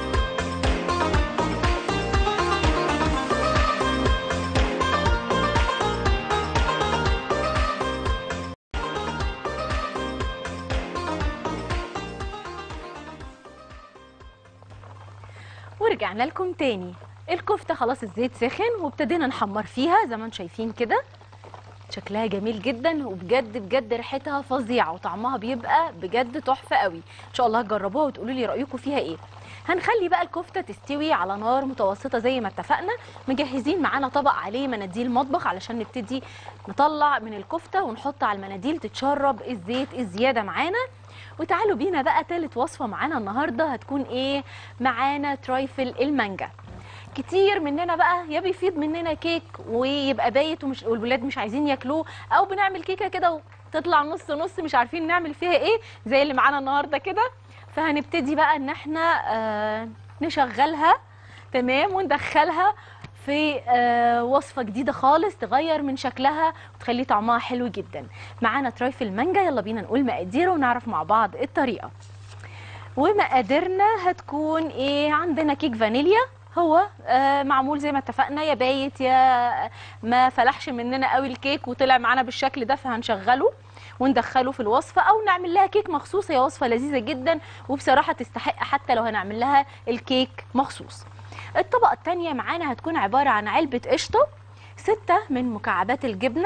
ورجعنا لكم تاني الكفته خلاص الزيت سخن وابتدينا نحمر فيها زي ما انتم شايفين كده شكلها جميل جدا وبجد بجد ريحتها فظيعه وطعمها بيبقى بجد تحفه قوي ان شاء الله تجربوها وتقولوا لي رايكم فيها ايه هنخلي بقى الكفته تستوي على نار متوسطه زي ما اتفقنا مجهزين معانا طبق عليه مناديل مطبخ علشان نبتدي نطلع من الكفته ونحط على المناديل تتشرب الزيت الزياده معانا وتعالوا بينا بقى تالت وصفه معانا النهارده هتكون ايه معانا ترايفل المانجا كتير مننا بقى يا بيفيض مننا كيك ويبقى بايت ومش والولاد مش عايزين ياكلوه او بنعمل كيكه كده وتطلع نص نص مش عارفين نعمل فيها ايه زي اللي معانا النهارده كده فهنبتدي بقى ان احنا آه نشغلها تمام وندخلها في آه وصفه جديده خالص تغير من شكلها وتخلي طعمها حلو جدا معانا ترايفل مانجا يلا بينا نقول مقاديره ونعرف مع بعض الطريقه ومقاديرنا هتكون ايه عندنا كيك فانيليا هو آه معمول زي ما اتفقنا يا بايت يا ما فلحش مننا قوي الكيك وطلع معانا بالشكل ده فهنشغله وندخله في الوصفه او نعمل لها كيك مخصوص هي وصفه لذيذه جدا وبصراحه تستحق حتى لو هنعمل لها الكيك مخصوص الطبقه الثانيه معانا هتكون عباره عن علبه قشطه ستة من مكعبات الجبنه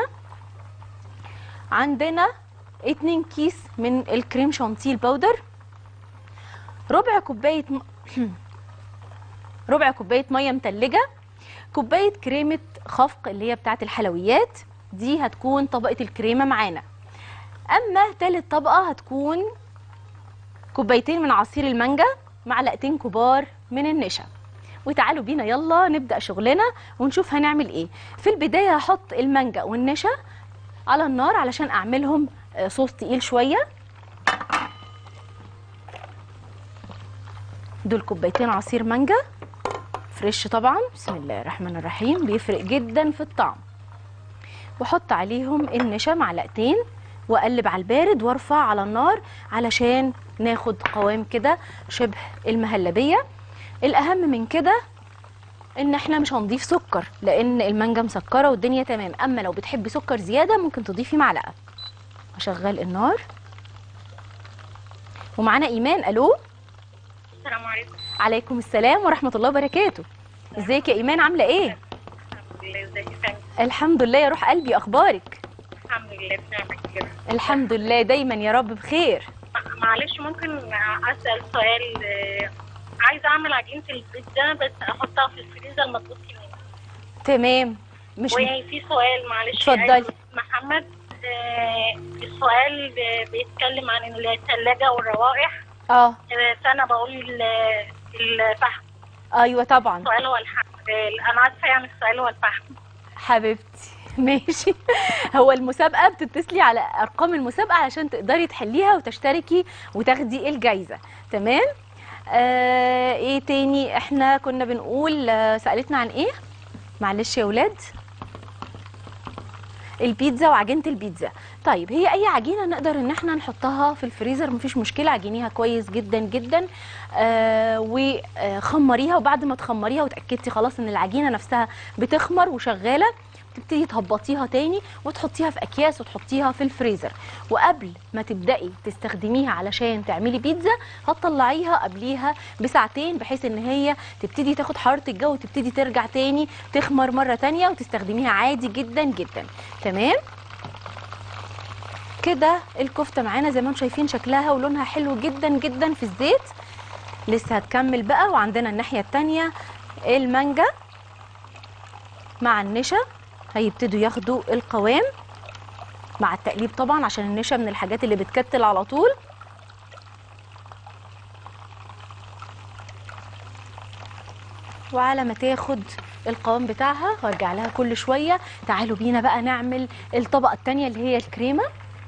عندنا اتنين كيس من الكريم شانتيه البودر ربع كوبايه م... ربع كوبايه ميه متلجه كوبايه كريمه خفق اللي هي بتاعه الحلويات دي هتكون طبقه الكريمه معانا اما تالت طبقه هتكون كوبايتين من عصير المانجا معلقتين كبار من النشا وتعالوا بينا يلا نبدا شغلنا ونشوف هنعمل ايه في البدايه هحط المانجا والنشا على النار علشان اعملهم آه، صوص تقيل شويه دول كوبايتين عصير مانجا فريش طبعا بسم الله الرحمن الرحيم بيفرق جدا في الطعم واحط عليهم النشا معلقتين واقلب على البارد وارفع على النار علشان ناخد قوام كده شبه المهلبيه الاهم من كده ان احنا مش هنضيف سكر لان المانجا مسكره والدنيا تمام اما لو بتحبي سكر زياده ممكن تضيفي معلقه هشغل النار ومعانا ايمان الو
السلام عليكم
عليكم السلام ورحمه الله وبركاته ازيك يا ايمان عامله ايه
الحمد لله ازيك يا فندم
الحمد لله يا روح قلبي اخبارك
الحمد لله بنعمل كده
الحمد لله دايما يا رب بخير
م- معلش ممكن اسال سؤال آه، عايزه اعمل عجينه البيتزا بس احطها في الفريزر ما تبصش مني
تمام مش
وفي سؤال معلش
اتفضلي.
عايز- محمد آه، السؤال آه، بيتكلم عن الثلاجه والروائح
اه
آه، فانا بقول ال- الفحم
ايوه طبعا
السؤال هو الفحم آه، انا عارفه يعني السؤال هو الفحم
حبيبتي ماشي هو المسابقه بتتصلي على ارقام المسابقه علشان تقدري تحليها وتشتركي وتاخدي الجايزه تمام آه ايه تاني احنا كنا بنقول آه سالتنا عن ايه معلش يا ولاد البيتزا وعجينه البيتزا طيب هي اي عجينه نقدر ان احنا نحطها في الفريزر مفيش مشكله عجينيها كويس جدا جدا آه وخمريها وبعد ما تخمريها وتاكدتي خلاص ان العجينه نفسها بتخمر وشغاله تبتدي تهبطيها تاني وتحطيها في اكياس وتحطيها في الفريزر وقبل ما تبداي تستخدميها علشان تعملي بيتزا هتطلعيها قبليها بساعتين بحيث ان هي تبتدي تاخد حراره الجو وتبتدي ترجع تاني تخمر مره تانية وتستخدميها عادي جدا جدا تمام كده الكفته معانا زي ما انتم شايفين شكلها ولونها حلو جدا جدا في الزيت لسه هتكمل بقى وعندنا الناحيه التانية المانجا مع النشا هيبتدوا ياخدوا القوام مع التقليب طبعا عشان النشا من الحاجات اللي بتكتل على طول وعلى ما تاخد القوام بتاعها وارجع لها كل شويه تعالوا بينا بقى نعمل الطبقه التانية اللي هي الكريمه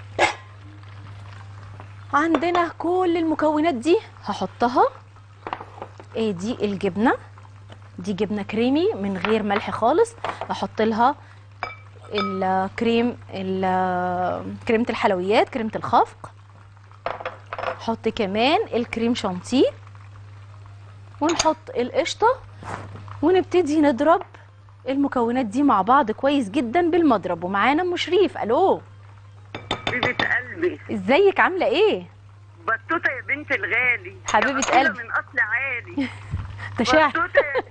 عندنا كل المكونات دي هحطها ايه دي الجبنه دي جبنه كريمي من غير ملح خالص احط لها الكريم ال- كريمه الحلويات كريمه الخفق احط كمان الكريم شانتيه ونحط القشطه ونبتدي نضرب المكونات دي مع بعض كويس جدا بالمضرب ومعانا ام شريف الو
حبيبة قلبي
ازيك عامله ايه
بطوطة يا بنت الغالي
حبيبة
أصيلة
قلبي.
من أصل عالي
تشاع
بطوطة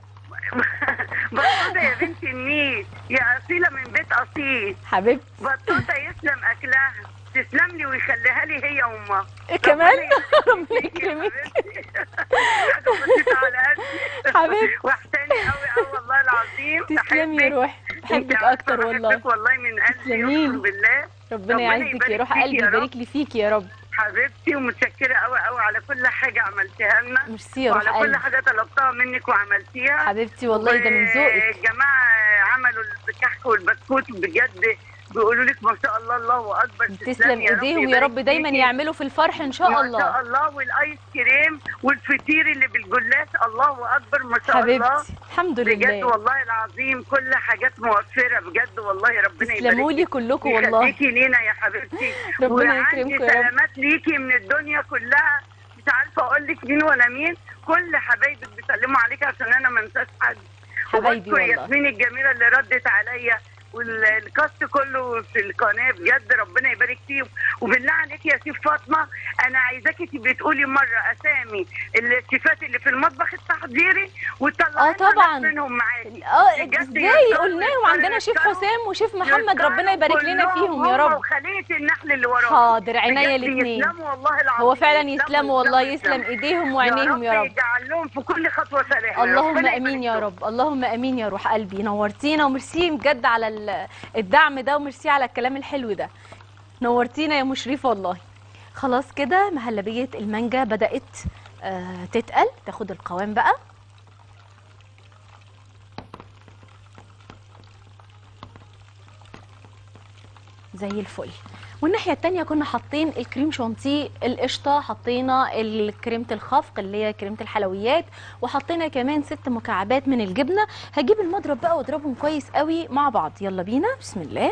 بطوطه يا بنت النيل يا اصيله من بيت اصيل
حبيبتي
بطوطه يسلم اكلها تسلم لي ويخليها لي هي وامها
كمان
ربنا
ربنا
يخليك يا
يكرمك
حبيبتي. حاجه بسيطه على قدي
حبيبتي.
واحتاني قوي قوي والله العظيم
تسلمي يا
بحبك.
روحي
انت
بحبك
عارفة
اكتر والله
بحبك والله من قلبي
تسلميلي.
اقسم بالله
ربنا
ربنا
يعزك يا
يبارك
روح
فيك
قلبي
يا رب.
يبارك لي فيك يا رب
حبيبتي ومتشكره قوي قوي على كل حاجه عملتيها لنا
ميرسي يا روح
وعلى كل
قلبي
حاجه طلبتها منك وعملتيها
حبيبتي والله ده من ذوقك
الجماعه عملوا الكحك والبسكوت بجد بيقولوا لك ما شاء الله الله اكبر
تسلم ايديهم يا
يبارك
رب دايما
فيكي.
يعملوا في الفرح ان شاء
ما
الله
شاء الله والايس كريم والفطير اللي بالجلاش الله اكبر ما شاء الله
حبيبتي الحمد
بجد
لله
والله العظيم كل حاجات موفره بجد والله ربنا
تسلموا
يبارك
لي كلكم والله
يخليكي لينا يا حبيبتي
ربنا
وعندي
يكرمكم يا رب
سلامات ليكي من الدنيا كلها مش عارفه اقول لك مين ولا مين كل حبايبك بيسلموا عليك عشان انا ما انساش حد
حبايبي
وبشكر
والله
ياسمين الجميله اللي ردت عليا والكاست كله في القناه بجد ربنا يبارك فيهم وبالله عليك يا سيف فاطمه انا عايزاكي تبقي تقولي مره اسامي الشيفات اللي في المطبخ التحضيري وتطلعي
آه طبعاً.
منهم معاكي
اه
بجد
ازاي
يختاروا-
قلناهم عندنا شيف
يختاروا-
حسام وشيف محمد ربنا يبارك لنا
كلهم
فيهم يا
هم
رب
وخليه النحل اللي وراهم
حاضر عينيا
بجد
الاثنين
يسلموا والله العظيم
هو فعلا يسلموا والله يسلم ايديهم وعينيهم يا رب
يجعل لهم في كل خطوه سلام
اللهم
ربنا
امين يا
يبارك
رب اللهم امين يا روح قلبي نورتينا وميرسي بجد على ال- الدعم ده وميرسي على الكلام الحلو ده نورتينا يا مشرفه والله خلاص كده مهلبيه المانجا بدات آه تتقل تاخد القوام بقى زي الفل والناحيه التانية كنا حاطين الكريم شانتيه القشطه حطينا الكريمه الخفق اللي هي كريمه الحلويات وحطينا كمان ست مكعبات من الجبنه هجيب المضرب بقى واضربهم كويس قوي مع بعض يلا بينا بسم الله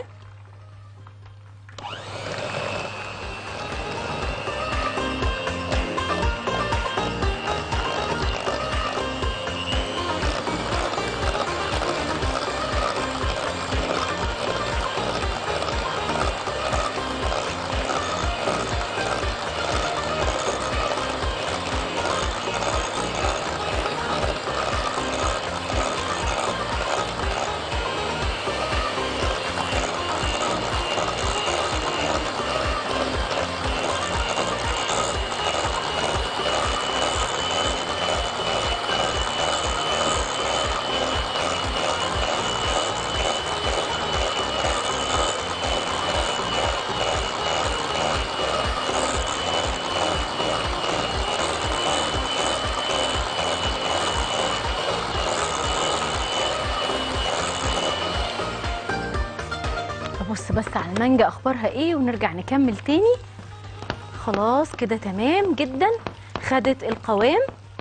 ابص بس على المانجا اخبارها ايه ونرجع نكمل تاني خلاص كده تمام جدا خدت القوام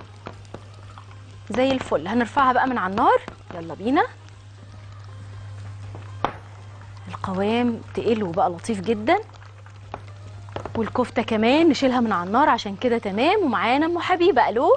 زي الفل هنرفعها بقى من على النار يلا بينا القوام تقل وبقى لطيف جدا والكفته كمان نشيلها من على النار عشان كده تمام ومعانا ام حبيبه الو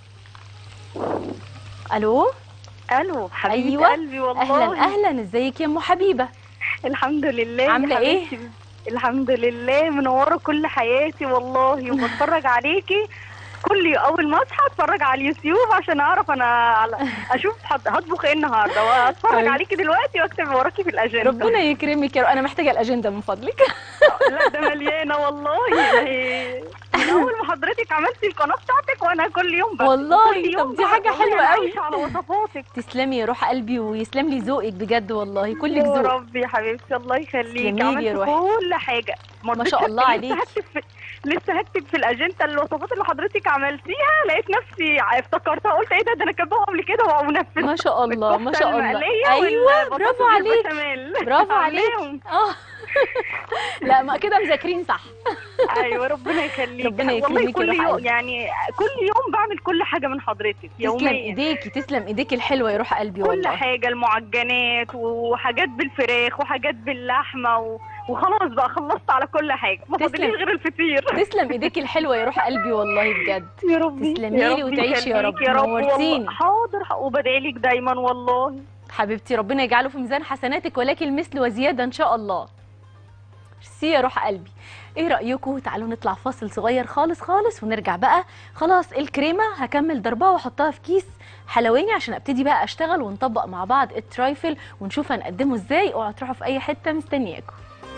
الو
الو حبيبه
أيوة.
قلبي والله
اهلا اهلا ازيك يا ام حبيبه
الحمد لله يا
عاملة إيه؟
حبيبتي. الحمد لله منوره كل حياتي والله وبتفرج عليكي كل يوم اول ما اصحى اتفرج على اليوتيوب عشان اعرف انا على اشوف هط- هطبخ ايه النهارده واتفرج
طيب.
عليكي دلوقتي واكتب وراكي في الاجنده
ربنا يكرمك يا رب انا محتاجه الاجنده من فضلك
لا ده مليانه والله يعني من اول ما حضرتك عملتي القناه بتاعتك وانا كل يوم بس
والله،
كل يوم
طب دي حاجة
بقى
حلوة
والله
قوي.
عايشة على وصفاتك
تسلمي يا روح قلبي ويسلم لي ذوقك بجد والله كلك
يا
ذوق
رب يا حبيبتي الله يخليك
تسلمي لي يا
عملت
روحي.
كل حاجه
ما شاء
رضيتش
الله
أكتب-
عليكي.
لسه هكتب في لسه هكتب في الاجنده الوصفات اللي حضرتك عملتيها لقيت نفسي افتكرتها قلت ايه ده ده انا كاتباها قبل كده ومنفذ
ما شاء الله ما شاء الله
المقلية
ايوه
والبطاطس
برافو عليك
بالبشاميل.
برافو عليك
عاملاهم.
اه لا ما كده مذاكرين صح
ايوه ربنا يخليك
ربنا
والله
يكرمك يا
كل
روح
يوم
قلبي.
يعني كل يوم بعمل كل حاجه من حضرتك
تسلم
يوميا
ايديكي تسلم ايديكي الحلوه يا روح قلبي
كل
والله
حاجه المعجنات وحاجات بالفراخ وحاجات باللحمه و... وخلاص بقى خلصت على كل حاجه ما
تسلم.
فاضليش غير الفطير
تسلم ايديكي الحلوه يا روح قلبي والله بجد
يا ربي
تسلمي
يا
لي
رب
وتعيشي يا
يخليك
رب.
يا رب
نورتيني.
والله. حاضر وبدعيلك دايما والله
حبيبتي ربنا يجعله في ميزان حسناتك ولكن المثل وزياده ان شاء الله ميرسي يا روح قلبي ايه رايكم تعالوا نطلع فاصل صغير خالص خالص ونرجع بقى خلاص الكريمه هكمل ضربها واحطها في كيس حلواني عشان ابتدي بقى اشتغل ونطبق مع بعض الترايفل ونشوف هنقدمه ازاي اوعوا تروحوا في اي حته مستنياكم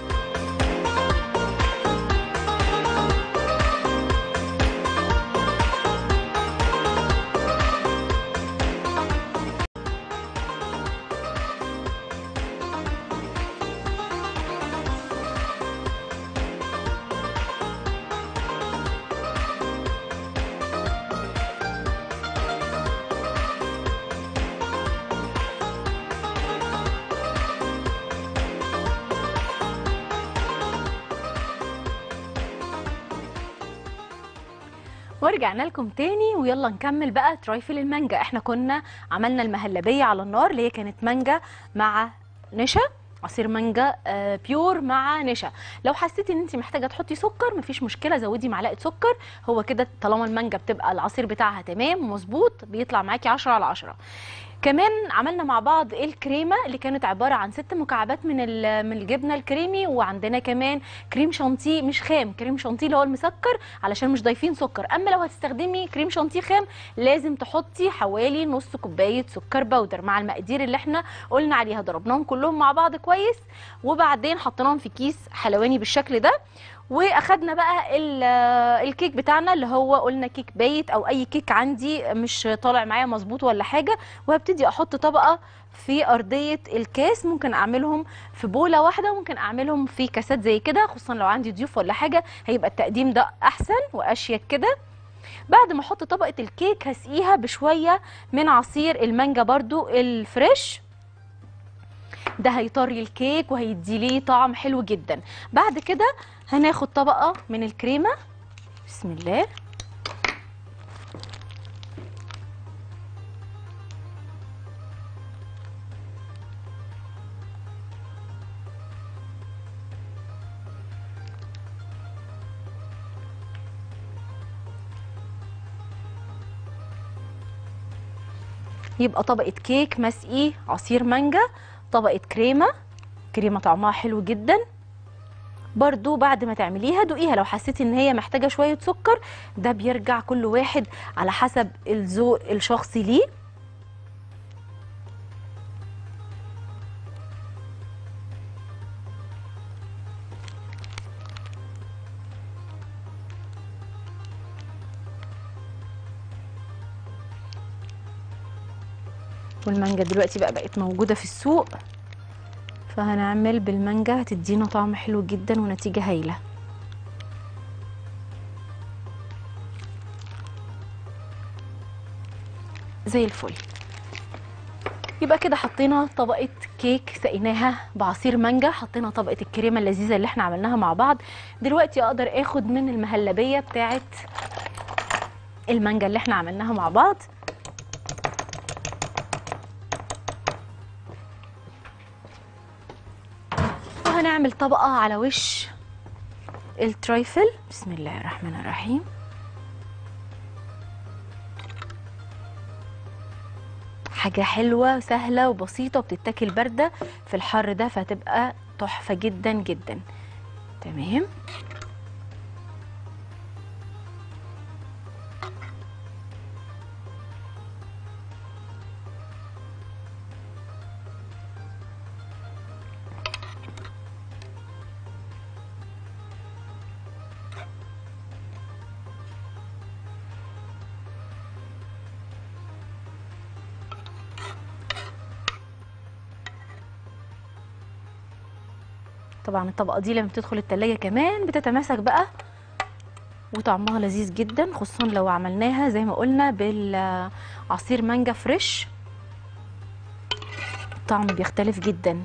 ورجعنا لكم تاني ويلا نكمل بقى ترايفل المانجا احنا كنا عملنا المهلبية على النار اللي هي كانت مانجا مع نشا عصير مانجا آه، بيور مع نشا لو حسيتي ان انت محتاجه تحطي سكر مفيش مشكله زودي معلقه سكر هو كده طالما المانجا بتبقى العصير بتاعها تمام مظبوط بيطلع معاكي 10 على 10 كمان عملنا مع بعض الكريمه اللي كانت عباره عن ست مكعبات من ال- من الجبنه الكريمي وعندنا كمان كريم شانتيه مش خام كريم شانتيه اللي هو المسكر علشان مش ضايفين سكر اما لو هتستخدمي كريم شانتيه خام لازم تحطي حوالي نص كوبايه سكر بودر مع المقادير اللي احنا قلنا عليها ضربناهم كلهم مع بعض كويس وبعدين حطيناهم في كيس حلواني بالشكل ده واخدنا بقى ال- الكيك بتاعنا اللي هو قلنا كيك بايت او اي كيك عندي مش طالع معايا مظبوط ولا حاجه وهبتدي احط طبقه في ارضيه الكاس ممكن اعملهم في بوله واحده وممكن اعملهم في كاسات زي كده خصوصا لو عندي ضيوف ولا حاجه هيبقى التقديم ده احسن واشيك كده بعد ما احط طبقه الكيك هسقيها بشويه من عصير المانجا برضو الفريش ده هيطري الكيك وهيدي ليه طعم حلو جدا بعد كده هناخد طبقه من الكريمه بسم الله يبقى طبقة كيك مسقي عصير مانجا طبقة كريمة كريمة طعمها حلو جدا برضو بعد ما تعمليها دوقيها لو حسيتي ان هي محتاجة شوية سكر ده بيرجع كل واحد على حسب الذوق الشخصي ليه والمانجا دلوقتي بقى بقت موجودة في السوق فهنعمل بالمانجا هتدينا طعم حلو جدا ونتيجة هايلة زي الفل يبقى كده حطينا طبقة كيك سقيناها بعصير مانجا حطينا طبقة الكريمة اللذيذة اللي احنا عملناها مع بعض دلوقتي اقدر اخد من المهلبية بتاعت المانجا اللي احنا عملناها مع بعض وهنعمل طبقة على وش الترايفل بسم الله الرحمن الرحيم حاجة حلوة سهلة وبسيطة وبتتاكل باردة في الحر ده فهتبقى تحفة جدا جدا تمام طبعا الطبقة دي لما بتدخل التلاجة كمان بتتماسك بقى وطعمها لذيذ جدا خصوصا لو عملناها زي ما قلنا بالعصير مانجا فريش الطعم بيختلف جدا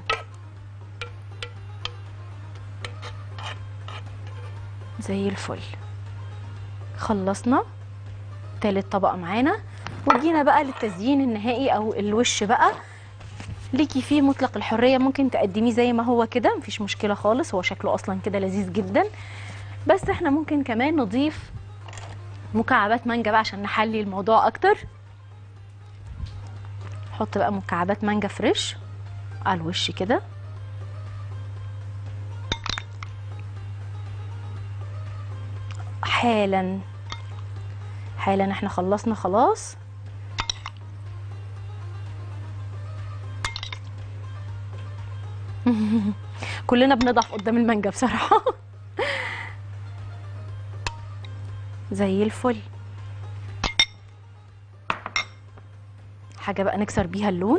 زي الفل خلصنا تالت طبقة معانا وجينا بقى للتزيين النهائي او الوش بقى ليكي فيه مطلق الحريه ممكن تقدميه زي ما هو كده مفيش مشكله خالص هو شكله اصلا كده لذيذ جدا بس احنا ممكن كمان نضيف مكعبات مانجا بقى عشان نحلي الموضوع اكتر نحط بقى مكعبات مانجا فريش على الوش كده حالا حالا احنا خلصنا خلاص كلنا بنضعف قدام المانجا بصراحة زي الفل حاجة بقى نكسر بيها اللون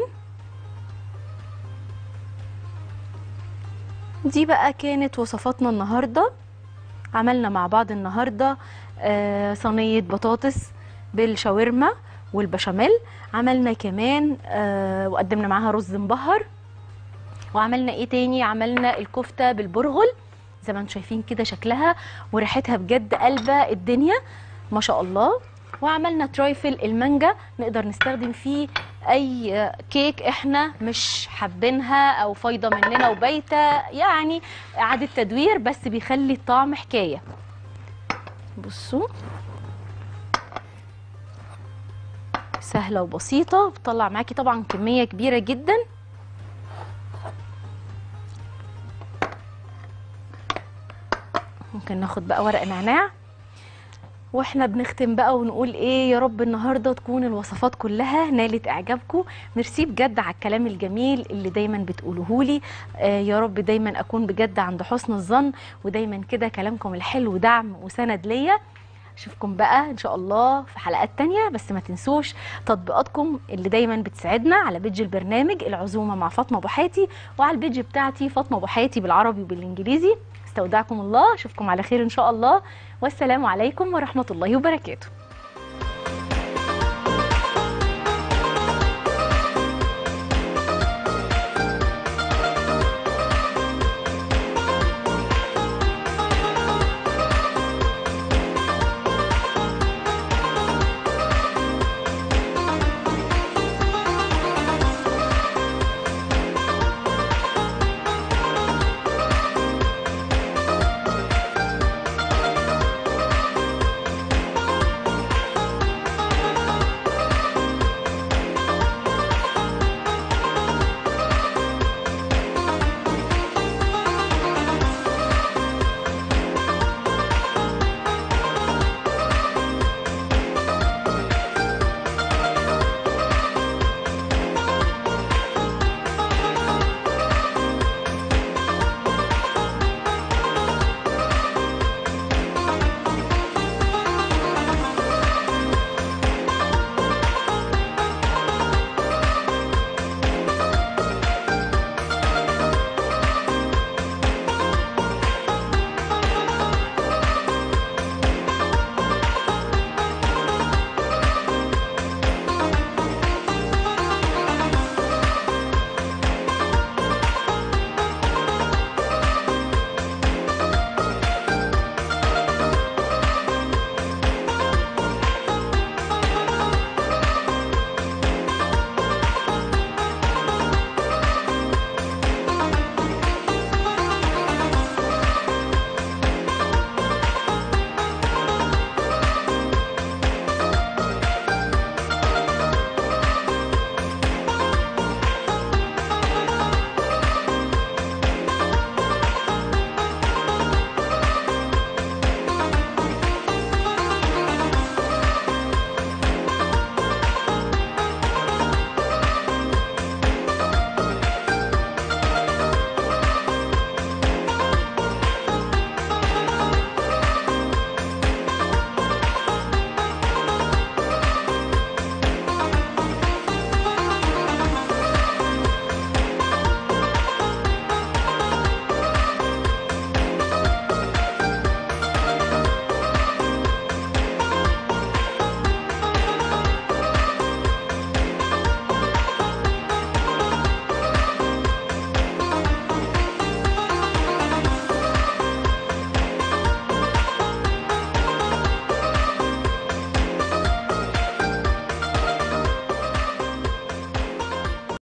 دي بقى كانت وصفاتنا النهاردة عملنا مع بعض النهاردة آه، صينية بطاطس بالشاورما والبشاميل عملنا كمان آه، وقدمنا معاها رز مبهر وعملنا ايه تاني عملنا الكفتة بالبرغل زي ما انتم شايفين كده شكلها وريحتها بجد قلبة الدنيا ما شاء الله وعملنا ترايفل المانجا نقدر نستخدم فيه اي كيك احنا مش حابينها او فايضه مننا وبايته يعني اعاده تدوير بس بيخلي الطعم حكايه بصوا سهله وبسيطه بتطلع معاكي طبعا كميه كبيره جدا ممكن ناخد بقى ورق نعناع واحنا بنختم بقى ونقول ايه يا رب النهارده تكون الوصفات كلها نالت اعجابكم ميرسي بجد على الكلام الجميل اللي دايما بتقولوه لي آه يا رب دايما اكون بجد عند حسن الظن ودايما كده كلامكم الحلو دعم وسند ليا اشوفكم بقى ان شاء الله في حلقات تانية بس ما تنسوش تطبيقاتكم اللي دايما بتساعدنا على بيج البرنامج العزومه مع فاطمه ابو حياتي وعلى البيج بتاعتي فاطمه ابو حياتي بالعربي وبالانجليزي استودعكم الله اشوفكم على خير ان شاء الله والسلام عليكم ورحمه الله وبركاته